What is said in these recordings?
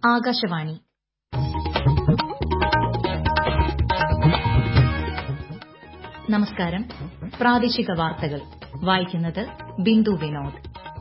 ആകാശവാണി നമസ്കാരം പ്രാദേശിക വാർത്തകൾ വായിക്കുന്നത് ബിന്ദു വിനോദ്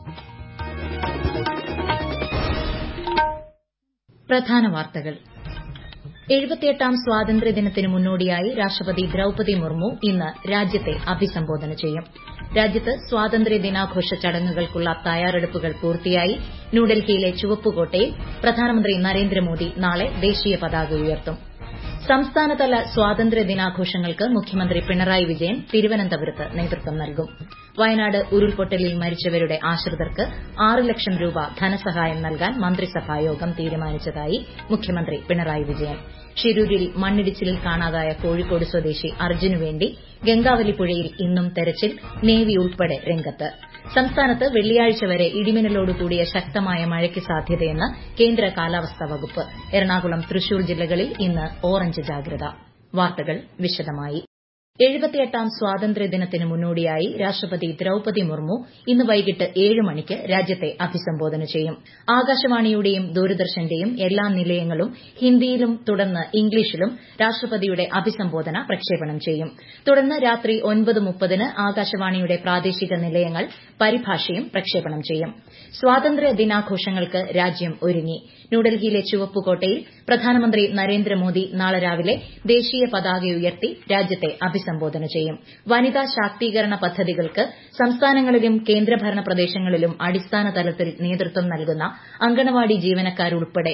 പ്രധാന വാർത്തകൾ എഴുപത്തിയെട്ടാം സ്വാതന്ത്ര്യദിനത്തിന് മുന്നോടിയായി രാഷ്ട്രപതി ദ്രൌപതി മുർമു ഇന്ന് രാജ്യത്തെ അഭിസംബോധന ചെയ്യും രാജ്യത്ത് സ്വാതന്ത്ര്യ ദിനാഘോഷ ചടങ്ങുകൾക്കുള്ള തയ്യാറെടുപ്പുകൾ പൂർത്തിയായി ന്യൂഡൽഹിയിലെ ചുവപ്പുകോട്ടയിൽ പ്രധാനമന്ത്രി നരേന്ദ്രമോദി നാളെ ദേശീയ പതാക ഉയർത്തും സംസ്ഥാനതല സ്വാതന്ത്ര്യ ദിനാഘോഷങ്ങൾക്ക് മുഖ്യമന്ത്രി പിണറായി വിജയൻ തിരുവനന്തപുരത്ത് നേതൃത്വം നൽകും വയനാട് ഉരുൾപൊട്ടലിൽ മരിച്ചവരുടെ ആശ്രിതർക്ക് ആറ് ലക്ഷം രൂപ ധനസഹായം നൽകാൻ മന്ത്രിസഭായോഗം തീരുമാനിച്ചതായി മുഖ്യമന്ത്രി പിണറായി വിജയൻ ഷിരൂരിൽ മണ്ണിടിച്ചിലിൽ കാണാതായ കോഴിക്കോട് സ്വദേശി അർജുനുവേണ്ടി ഗംഗാവലി പുഴയിൽ ഇന്നും തെരച്ചിൽ നേവി ഉൾപ്പെടെ രംഗത്ത് സംസ്ഥാനത്ത് വെള്ളിയാഴ്ച വരെ ഇടിമിന്നലോടുകൂടിയ ശക്തമായ മഴയ്ക്ക് സാധ്യതയെന്ന് കേന്ദ്ര കാലാവസ്ഥാ വകുപ്പ് എറണാകുളം തൃശൂർ ജില്ലകളിൽ ഇന്ന് ഓറഞ്ച് ജാഗ്രത വാർത്തകൾ വിശദമായി എഴുപത്തിയെട്ടാം സ്വാതന്ത്ര്യദിനത്തിന് മുന്നോടിയായി രാഷ്ട്രപതി ദ്രൌപതി മുർമു ഇന്ന് വൈകിട്ട് ഏഴ് മണിക്ക് രാജ്യത്തെ അഭിസംബോധന ചെയ്യും ആകാശവാണിയുടെയും ദൂരദർശന്റെയും എല്ലാ നിലയങ്ങളും ഹിന്ദിയിലും തുടർന്ന് ഇംഗ്ലീഷിലും രാഷ്ട്രപതിയുടെ അഭിസംബോധന പ്രക്ഷേപണം ചെയ്യും തുടർന്ന് രാത്രി ഒൻപത് മുപ്പതിന് ആകാശവാണിയുടെ പ്രാദേശിക നിലയങ്ങൾ പരിഭാഷയും പ്രക്ഷേപണം ചെയ്യും സ്വാതന്ത്ര്യ ദിനാഘോഷങ്ങൾക്ക് രാജ്യം ഒരുങ്ങി ന്യൂഡൽഹിയിലെ ചുവപ്പുകോട്ടയിൽ പ്രധാനമന്ത്രി നരേന്ദ്രമോദി നാളെ രാവിലെ ദേശീയ പതാക ഉയർത്തി രാജ്യത്തെ അഭിസംബോധന ചെയ്യും വനിതാ ശാക്തീകരണ പദ്ധതികൾക്ക് സംസ്ഥാനങ്ങളിലും കേന്ദ്രഭരണ പ്രദേശങ്ങളിലും അടിസ്ഥാന തലത്തിൽ നേതൃത്വം നൽകുന്ന അങ്കണവാടി ജീവനക്കാരുൾപ്പെടെ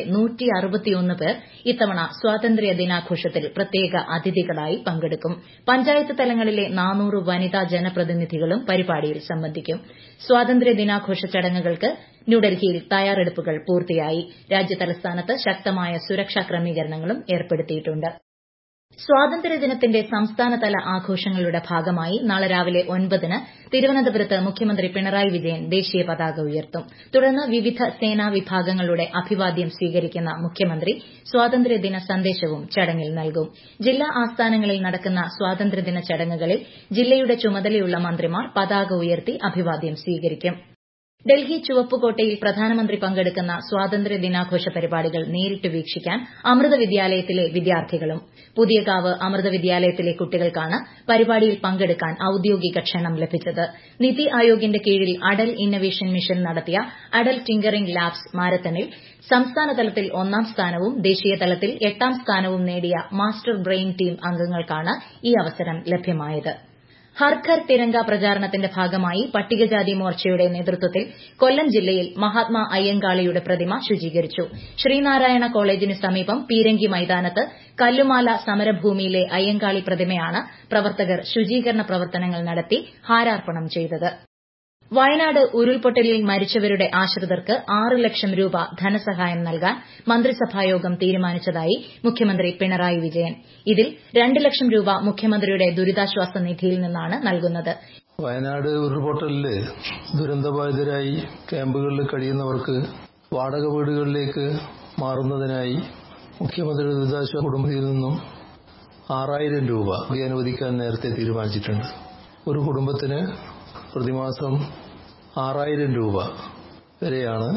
പേർ ഇത്തവണ സ്വാതന്ത്ര്യ ദിനാഘോഷത്തിൽ പ്രത്യേക അതിഥികളായി പങ്കെടുക്കും പഞ്ചായത്ത് തലങ്ങളിലെ നാനൂറ് വനിതാ ജനപ്രതിനിധികളും പരിപാടിയിൽ സംബന്ധിക്കും സ്വാതന്ത്ര്യ ദിനാഘോഷ ചടങ്ങുകൾക്ക് ന്യൂഡൽഹിയിൽ തയ്യാറെടുപ്പുകൾ പൂർത്തിയായി രാജ്യതലസ്ഥാനത്ത് ശക്തമായ സുരക്ഷാ ക്രമീകരണങ്ങളും ഏർപ്പെടുത്തിയിട്ടുണ്ട് സ്വാതന്ത്ര്യദിനത്തിന്റെ സംസ്ഥാനതല ആഘോഷങ്ങളുടെ ഭാഗമായി നാളെ രാവിലെ ഒൻപതിന് തിരുവനന്തപുരത്ത് മുഖ്യമന്ത്രി പിണറായി വിജയൻ ദേശീയ പതാക ഉയർത്തും തുടർന്ന് വിവിധ സേനാ വിഭാഗങ്ങളുടെ അഭിവാദ്യം സ്വീകരിക്കുന്ന മുഖ്യമന്ത്രി സ്വാതന്ത്ര്യദിന സന്ദേശവും ചടങ്ങിൽ നൽകും ജില്ലാ ആസ്ഥാനങ്ങളിൽ നടക്കുന്ന സ്വാതന്ത്ര്യദിന ചടങ്ങുകളിൽ ജില്ലയുടെ ചുമതലയുള്ള മന്ത്രിമാർ പതാക ഉയർത്തി അഭിവാദ്യം സ്വീകരിക്കും ഡൽഹി ചുവപ്പുകോട്ടയിൽ പ്രധാനമന്ത്രി പങ്കെടുക്കുന്ന സ്വാതന്ത്ര്യ ദിനാഘോഷ പരിപാടികൾ നേരിട്ട് വീക്ഷിക്കാൻ അമൃത വിദ്യാലയത്തിലെ വിദ്യാർത്ഥികളും പുതിയകാവ് അമൃത വിദ്യാലയത്തിലെ കുട്ടികൾക്കാണ് പരിപാടിയിൽ പങ്കെടുക്കാൻ ഔദ്യോഗിക ക്ഷണം ലഭിച്ചത് നിതി ആയോഗിന്റെ കീഴിൽ അടൽ ഇന്നവേഷൻ മിഷൻ നടത്തിയ അടൽ ടിങ്കറിംഗ് ലാബ്സ് മാരത്തണിൽ സംസ്ഥാനതലത്തിൽ ഒന്നാം സ്ഥാനവും ദേശീയതലത്തിൽ എട്ടാം സ്ഥാനവും നേടിയ മാസ്റ്റർ ബ്രെയിൻ ടീം അംഗങ്ങൾക്കാണ് ഈ അവസരം ലഭ്യമായത് ഹർ ഘർ തിരങ്ക പ്രചാരണത്തിന്റെ ഭാഗമായി പട്ടികജാതി മോർച്ചയുടെ നേതൃത്വത്തിൽ കൊല്ലം ജില്ലയിൽ മഹാത്മാ അയ്യങ്കാളിയുടെ പ്രതിമ ശുചീകരിച്ചു ശ്രീനാരായണ കോളേജിന് സമീപം പീരങ്കി മൈതാനത്ത് കല്ലുമാല സമരഭൂമിയിലെ അയ്യങ്കാളി പ്രതിമയാണ് പ്രവർത്തകർ ശുചീകരണ പ്രവർത്തനങ്ങൾ നടത്തി ഹാരാർപ്പണം ചെയ്തത് വയനാട് ഉരുൾപൊട്ടലിൽ മരിച്ചവരുടെ ആശ്രിതർക്ക് ആറ് ലക്ഷം രൂപ ധനസഹായം നൽകാൻ മന്ത്രിസഭായോഗം തീരുമാനിച്ചതായി മുഖ്യമന്ത്രി പിണറായി വിജയൻ ഇതിൽ രണ്ട് ലക്ഷം രൂപ മുഖ്യമന്ത്രിയുടെ ദുരിതാശ്വാസ നിധിയിൽ നിന്നാണ് നൽകുന്നത് വയനാട് ഉരുൾപൊട്ടലില് ദുരന്തബാധിതരായി ക്യാമ്പുകളിൽ കഴിയുന്നവർക്ക് വാടക വീടുകളിലേക്ക് മാറുന്നതിനായി മുഖ്യമന്ത്രിയുടെ ദുരിതാശ്വാസ കുടുംബത്തിൽ നിന്നും ആറായിരം രൂപ അനുവദിക്കാൻ നേരത്തെ തീരുമാനിച്ചിട്ടുണ്ട് ഒരു കുടുംബത്തിന് പ്രതിമാസം ആറായിരം രൂപ വരെയാണ്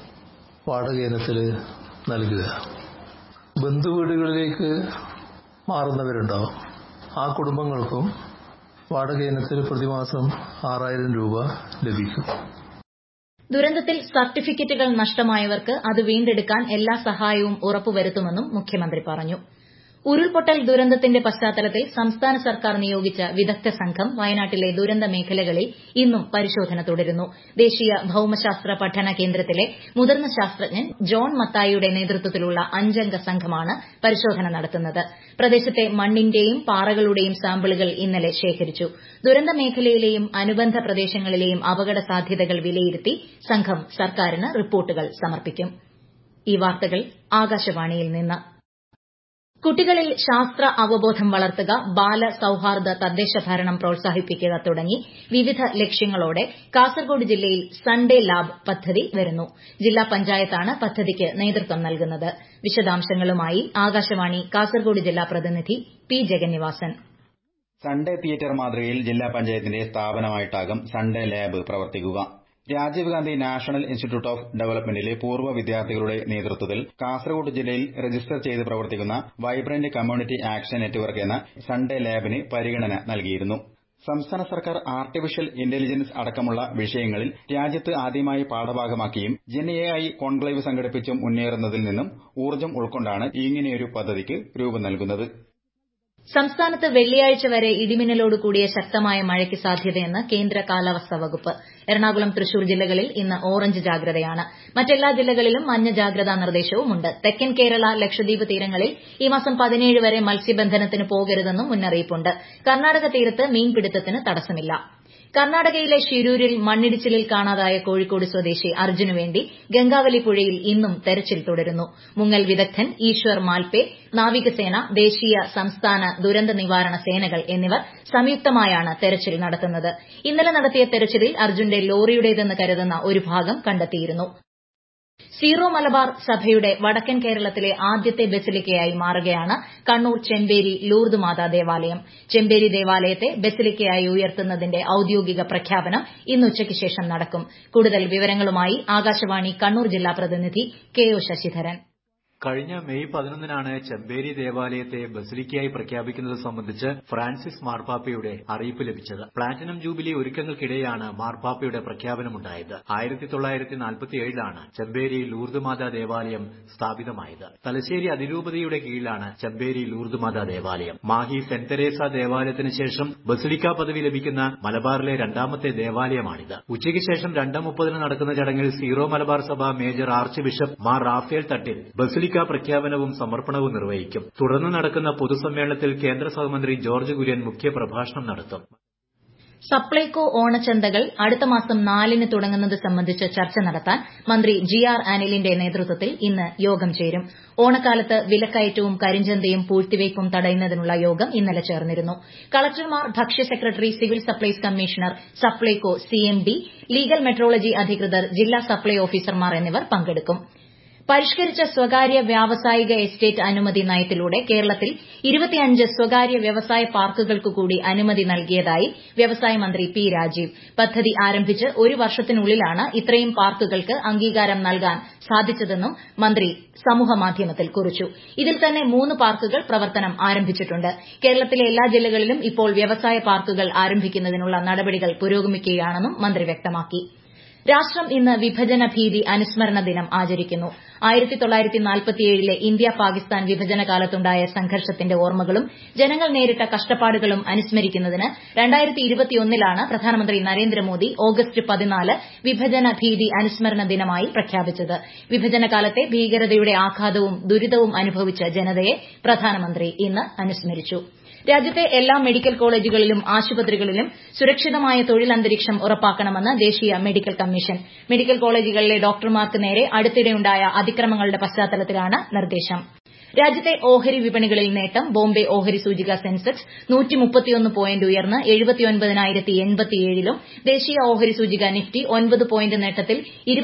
വാടക ഇനത്തിൽ നൽകുക ബന്ധുവീടുകളിലേക്ക് മാറുന്നവരുണ്ടാവും ആ കുടുംബങ്ങൾക്കും വാടക ഇനത്തിൽ പ്രതിമാസം ആറായിരം രൂപ ലഭിക്കും ദുരന്തത്തിൽ സർട്ടിഫിക്കറ്റുകൾ നഷ്ടമായവർക്ക് അത് വീണ്ടെടുക്കാൻ എല്ലാ സഹായവും ഉറപ്പുവരുത്തുമെന്നും മുഖ്യമന്ത്രി പറഞ്ഞു ഉരുൾപൊട്ടൽ ദുരന്തത്തിന്റെ പശ്ചാത്തലത്തിൽ സംസ്ഥാന സർക്കാർ നിയോഗിച്ച വിദഗ്ധ സംഘം വയനാട്ടിലെ ദുരന്ത മേഖലകളിൽ ഇന്നും പരിശോധന തുടരുന്നു ദേശീയ ഭൌമശാസ്ത്ര പഠന കേന്ദ്രത്തിലെ മുതിർന്ന ശാസ്ത്രജ്ഞൻ ജോൺ മത്തായിയുടെ നേതൃത്വത്തിലുള്ള അഞ്ചംഗ സംഘമാണ് പരിശോധന നടത്തുന്നത് പ്രദേശത്തെ മണ്ണിന്റെയും പാറകളുടെയും സാമ്പിളുകൾ ഇന്നലെ ശേഖരിച്ചു ദുരന്ത മേഖലയിലെയും അനുബന്ധ പ്രദേശങ്ങളിലെയും അപകട സാധ്യതകൾ വിലയിരുത്തി സംഘം സർക്കാരിന് റിപ്പോർട്ടുകൾ സമർപ്പിക്കും ഈ വാർത്തകൾ ആകാശവാണിയിൽ നിന്ന് കുട്ടികളിൽ ശാസ്ത്ര അവബോധം വളർത്തുക ബാല സൌഹാർദ്ദ തദ്ദേശ ഭരണം പ്രോത്സാഹിപ്പിക്കുക തുടങ്ങി വിവിധ ലക്ഷ്യങ്ങളോടെ കാസർഗോഡ് ജില്ലയിൽ സൺഡേ ലാബ് പദ്ധതി വരുന്നു ജില്ലാ പഞ്ചായത്താണ് പദ്ധതിക്ക് നേതൃത്വം നൽകുന്നത് വിശദാംശങ്ങളുമായി ആകാശവാണി കാസർഗോഡ് ജില്ലാ പ്രതിനിധി പി ജഗന്നിവാസൻ സൺഡേ തിയേറ്റർ മാതൃകയിൽ ജില്ലാ പഞ്ചായത്തിന്റെ സ്ഥാപനമായിട്ടാകും സൺഡേ ലാബ് പ്രവർത്തിക്കുക Rajiv Gandhi national institute of ഡെവലപ്മെന്റിലെ പൂർവ്വ വിദ്യാർത്ഥികളുടെ നേതൃത്വത്തിൽ കാസർഗോഡ് ജില്ലയിൽ രജിസ്റ്റർ ചെയ്ത് പ്രവർത്തിക്കുന്ന വൈബ്രന്റ് കമ്മ്യൂണിറ്റി ആക്ഷൻ നെറ്റ്വർക്ക് എന്ന സൺഡേ ലാബിന് പരിഗണന നൽകിയിരുന്നു സംസ്ഥാന സർക്കാർ ആർട്ടിഫിഷ്യൽ ഇന്റലിജൻസ് അടക്കമുള്ള വിഷയങ്ങളിൽ രാജ്യത്ത് ആദ്യമായി പാഠഭാഗമാക്കിയും ജെൻ എ ഐ കോൺക്ലേവ് സംഘടിപ്പിച്ചും മുന്നേറുന്നതിൽ നിന്നും ഊർജ്ജം ഉൾക്കൊണ്ടാണ് ഇങ്ങനെയൊരു പദ്ധതിക്ക് രൂപം നൽകുന്നത് സംസ്ഥാനത്ത് വെള്ളിയാഴ്ച വരെ ഇടിമിന്നലോട് കൂടിയ ശക്തമായ മഴയ്ക്ക് സാധ്യതയെന്ന് കേന്ദ്ര കാലാവസ്ഥാ വകുപ്പ് എറണാകുളം തൃശൂർ ജില്ലകളിൽ ഇന്ന് ഓറഞ്ച് ജാഗ്രതയാണ് മറ്റെല്ലാ ജില്ലകളിലും മഞ്ഞ ജാഗ്രതാ നിർദ്ദേശവുമുണ്ട് തെക്കൻ കേരള ലക്ഷദ്വീപ് തീരങ്ങളിൽ ഈ മാസം പതിനേഴ് വരെ മത്സ്യബന്ധനത്തിന് പോകരുതെന്നും മുന്നറിയിപ്പുണ്ട് കർണാടക തീരത്ത് മീൻപിടുത്തത്തിന് തടസ്സമില്ല കർണാടകയിലെ ഷിരൂരിൽ മണ്ണിടിച്ചിലിൽ കാണാതായ കോഴിക്കോട് സ്വദേശി അർജുനുവേണ്ടി ഗംഗാവലി പുഴയിൽ ഇന്നും തെരച്ചിൽ തുടരുന്നു മുങ്ങൽ വിദഗ്ധൻ ഈശ്വർ മാൽപേ നാവികസേന ദേശീയ സംസ്ഥാന ദുരന്ത നിവാരണ സേനകൾ എന്നിവർ സംയുക്തമായാണ് തെരച്ചിൽ നടത്തുന്നത് ഇന്നലെ നടത്തിയ തെരച്ചിലിൽ അർജുന്റെ ലോറിയുടേതെന്ന് കരുതുന്ന ഒരു ഭാഗം കണ്ടെത്തിയിരുന്നു സീറോ മലബാർ സഭയുടെ വടക്കൻ കേരളത്തിലെ ആദ്യത്തെ ബസിലിക്കയായി മാറുകയാണ് കണ്ണൂർ ചെമ്പേരി ലൂർദ് മാതാ ദേവാലയം ചെമ്പേരി ദേവാലയത്തെ ബസിലിക്കയായി ഉയർത്തുന്നതിന്റെ ഔദ്യോഗിക പ്രഖ്യാപനം ഇന്ന് ഉച്ചയ്ക്ക് ശേഷം നടക്കും കൂടുതൽ വിവരങ്ങളുമായി ആകാശവാണി കണ്ണൂർ ജില്ലാ പ്രതിനിധി കെ ഒ ശശിധരൻ കഴിഞ്ഞ മെയ് പതിനൊന്നിനാണ് ചെമ്പേരി ദേവാലയത്തെ ബസിലിക്കയായി പ്രഖ്യാപിക്കുന്നത് സംബന്ധിച്ച് ഫ്രാൻസിസ് മാർപ്പാപ്പയുടെ അറിയിപ്പ് ലഭിച്ചത് പ്ലാറ്റിനം ജൂബിലി ഒരുക്കങ്ങൾക്കിടെയാണ് മാർപ്പാപ്പയുടെ പ്രഖ്യാപനമുണ്ടായത് ആയിരത്തി തൊള്ളായിരത്തി നാൽപ്പത്തിയേഴിലാണ് ചെമ്പേരി ലൂർദ്മാതാ ദേവാലയം സ്ഥാപിതമായത് തലശ്ശേരി അതിരൂപതയുടെ കീഴിലാണ് ചെമ്പേരി ലൂർദ്മാതാ ദേവാലയം മാഹി സെന്റ് തെരേസ ദേവാലയത്തിന് ശേഷം ബസിലിക്ക പദവി ലഭിക്കുന്ന മലബാറിലെ രണ്ടാമത്തെ ദേവാലയമാണിത് ഉച്ചയ്ക്ക് ശേഷം രണ്ട് മുപ്പതിന് നടക്കുന്ന ചടങ്ങിൽ സീറോ മലബാർ സഭ major archbishop Mar Raphael Thattil basilica പ്രഖ്യാപനവും സമർപ്പണവും നിർവഹിക്കും തുടർന്ന് നടക്കുന്ന പൊതുസമ്മേളനത്തിൽ കേന്ദ്ര സഹമന്ത്രി ജോർജ് കുര്യൻ മുഖ്യപ്രഭാഷണം നടത്തും സപ്ലൈകോ ഓണച്ചന്തകൾ അടുത്ത മാസം നാലിന് തുടങ്ങുന്നത് സംബന്ധിച്ച് ചർച്ച നടത്താൻ മന്ത്രി ജി ആർ അനിലിന്റെ നേതൃത്വത്തിൽ ഇന്ന് യോഗം ചേരും ഓണക്കാലത്ത് വിലക്കയറ്റവും കരിഞ്ചന്തയും പൂഴ്ത്തിവയ്പും തടയുന്നതിനുള്ള യോഗം ഇന്നലെ ചേർന്നിരുന്നു കളക്ടർമാർ ഭക്ഷ്യ secretary civil supplies commissioner Supplyco CMD legal metrology അധികൃതർ ജില്ലാ സപ്ലൈ ഓഫീസർമാർ എന്നിവർ പങ്കെടുക്കും പരിഷ്കരിച്ച സ്വകാര്യ വ്യാവസായിക എസ്റ്റേറ്റ് അനുമതി നയത്തിലൂടെ കേരളത്തിൽ ഇരുപത്തിയഞ്ച് സ്വകാര്യ വ്യവസായ പാർക്കുകൾക്ക് കൂടി അനുമതി നൽകിയതായി വ്യവസായ മന്ത്രി പി രാജീവ് പദ്ധതി ആരംഭിച്ച് ഒരു വർഷത്തിനുള്ളിലാണ് ഇത്രയും പാർക്കുകൾക്ക് അംഗീകാരം നൽകാൻ സാധിച്ചതെന്നും മന്ത്രി സമൂഹമാധ്യമത്തിൽ കുറിച്ചു ഇതിൽ തന്നെ മൂന്ന് പാർക്കുകൾ പ്രവർത്തനം ആരംഭിച്ചിട്ടുണ്ട് കേരളത്തിലെ എല്ലാ ജില്ലകളിലും ഇപ്പോൾ വ്യവസായ പാർക്കുകൾ ആരംഭിക്കുന്നതിനുള്ള നടപടികൾ പുരോഗമിക്കുകയാണെന്നും മന്ത്രി വ്യക്തമാക്കി രാഷ്ട്രം ഇന്ന് വിഭജന ഭീതി അനുസ്മരണ ദിനം ആചരിക്കുന്നു ആയിരത്തി തൊള്ളായിരത്തി നാൽപ്പത്തിയേഴിലെ ഇന്ത്യ പാകിസ്ഥാൻ വിഭജന കാലത്തുണ്ടായ സംഘർഷത്തിന്റെ ഓർമ്മകളും ജനങ്ങൾ നേരിട്ട കഷ്ടപ്പാടുകളും അനുസ്മരിക്കുന്നതിന് രണ്ടായിരത്തി ഇരുപത്തിയൊന്നിലാണ് പ്രധാനമന്ത്രി നരേന്ദ്രമോദി ഓഗസ്റ്റ് പതിനാല് വിഭജന ഭീതി അനുസ്മരണ ദിനമായി പ്രഖ്യാപിച്ചത് വിഭജനകാലത്തെ ഭീകരതയുടെ ആഘാതവും ദുരിതവും അനുഭവിച്ച ജനതയെ പ്രധാനമന്ത്രി ഇന്ന് അനുസ്മരിച്ചു രാജ്യത്തെ എല്ലാ മെഡിക്കൽ കോളേജുകളിലും ആശുപത്രികളിലും സുരക്ഷിതമായ തൊഴിലന്തരീക്ഷം ഉറപ്പാക്കണമെന്ന് ദേശീയ മെഡിക്കൽ കമ്മീഷൻ മെഡിക്കൽ കോളേജുകളിലെ ഡോക്ടർമാർക്ക് നേരെ അടുത്തിടെയുണ്ടായ അതിക്രമങ്ങളുടെ പശ്ചാത്തലത്തിലാണ് നിർദ്ദേശം രാജ്യത്തെ ഓഹരി വിപണികളിൽ നേട്ടം ബോംബെ ഓഹരി സൂചിക സെൻസെക്സ് പോയിന്റ് ഉയർന്ന് ലും ദേശീയ ഓഹരി സൂചിക നിഫ്റ്റി ഒൻപത് പോയിന്റ് നേട്ടത്തിൽ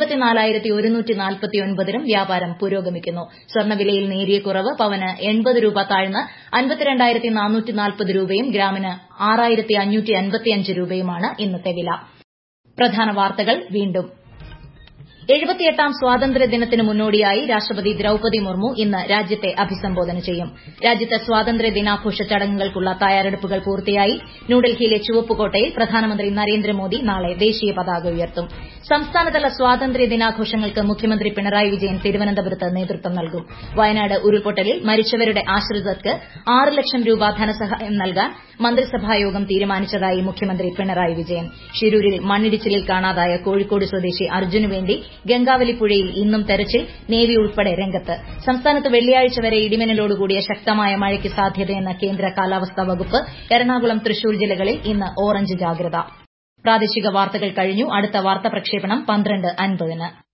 ലും വ്യാപാരം പുരോഗമിക്കുന്നു സ്വർണ്ണവിലയിൽ നേരിയ കുറവ് പവന് എൺപത് രൂപ താഴ്ന്ന് അൻപത്തിരണ്ടായിരത്തി നാനൂറ്റി നാൽപ്പത് രൂപയും ഗ്രാമിന് ആറായിരത്തി അഞ്ഞൂറ്റി അൻപത്തിയഞ്ച് രൂപയുമാണ് ഇന്നത്തെ വില പ്രധാന വാർത്തകൾ വീണ്ടും എഴുപത്തിയെട്ടാം സ്വാതന്ത്ര്യദിനത്തിന് മുന്നോടിയായി രാഷ്ട്രപതി ദ്രൌപതി മുർമു ഇന്ന് രാജ്യത്തെ അഭിസംബോധന ചെയ്യും രാജ്യത്തെ സ്വാതന്ത്ര്യ ദിനാഘോഷ ചടങ്ങുകൾക്കുള്ള തയ്യാറെടുപ്പുകൾ പൂർത്തിയായി ന്യൂഡൽഹിയിലെ ചുവപ്പുകോട്ടയിൽ പ്രധാനമന്ത്രി നരേന്ദ്രമോദി നാളെ ദേശീയ പതാക ഉയർത്തും സംസ്ഥാനതല സ്വാതന്ത്ര്യ ദിനാഘോഷങ്ങൾക്ക് മുഖ്യമന്ത്രി പിണറായി വിജയൻ തിരുവനന്തപുരത്ത് നേതൃത്വം നൽകും വയനാട് ഉരുൾപൊട്ടലിൽ മരിച്ചവരുടെ ആശ്രിതർക്ക് ആറ് ലക്ഷം രൂപ ധനസഹായം നൽകാൻ മന്ത്രിസഭായോഗം തീരുമാനിച്ചതായി മുഖ്യമന്ത്രി പിണറായി വിജയൻ ഷിരൂരിൽ മണ്ണിടിച്ചിലിൽ കാണാതായ കോഴിക്കോട് സ്വദേശി അർജുനുവേണ്ടി ഗംഗാവലി പുഴയിൽ ഇന്നും തെരച്ചിൽ നേവി ഉൾപ്പെടെ രംഗത്ത് സംസ്ഥാനത്ത് വെള്ളിയാഴ്ച വരെ ഇടിമിന്നലോടുകൂടിയ ശക്തമായ മഴയ്ക്ക് സാധ്യതയെന്ന കേന്ദ്ര കാലാവസ്ഥാ വകുപ്പ് എറണാകുളം തൃശൂർ ജില്ലകളിൽ ഇന്ന് ഓറഞ്ച് ജാഗ്രത പ്രാദേശിക വാർത്തകൾ കഴിഞ്ഞു അടുത്ത വാർത്താ പ്രക്ഷേപണം പന്ത്രണ്ട് അൻപതിന്